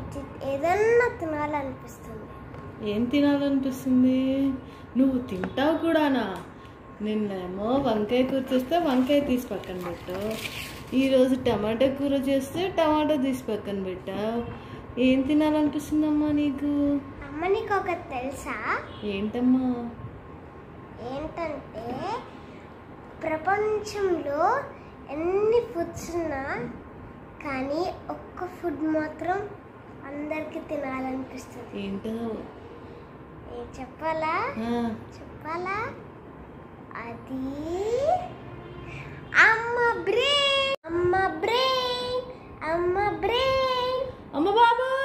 వచ్చి ఏదన్నా తినాలనిపిస్తుంది ఏం తినాలనిపిస్తుంది నువ్వు తింటావు కూడానా నిన్నేమో వంకాయ కూర చేస్తే వంకాయ తీసి పక్కన పెట్టావు ఈరోజు టమాటా కూర చేస్తే టమాటా తీసి పక్కన పెట్టావు ఏం తినాలనిపిస్తుందమ్మా నీకు అమ్మ నీకు ఒకటి తెలుసా ఏంటమ్మా ఏంటంటే ప్రపంచంలో ఎన్ని ఫుడ్స్ ఉన్నా కానీ ఒక్క ఫుడ్ మాత్రం అందరికి తినాలనిపిస్తుంది ఏంటో ఏ చెప్పాలా ఆ, చెప్పాలా అది అమ్మ బ్రెయిన్ అమ్మ బ్రెయిన్ అమ్మ బ్రెయిన్ అమ్మ బాబా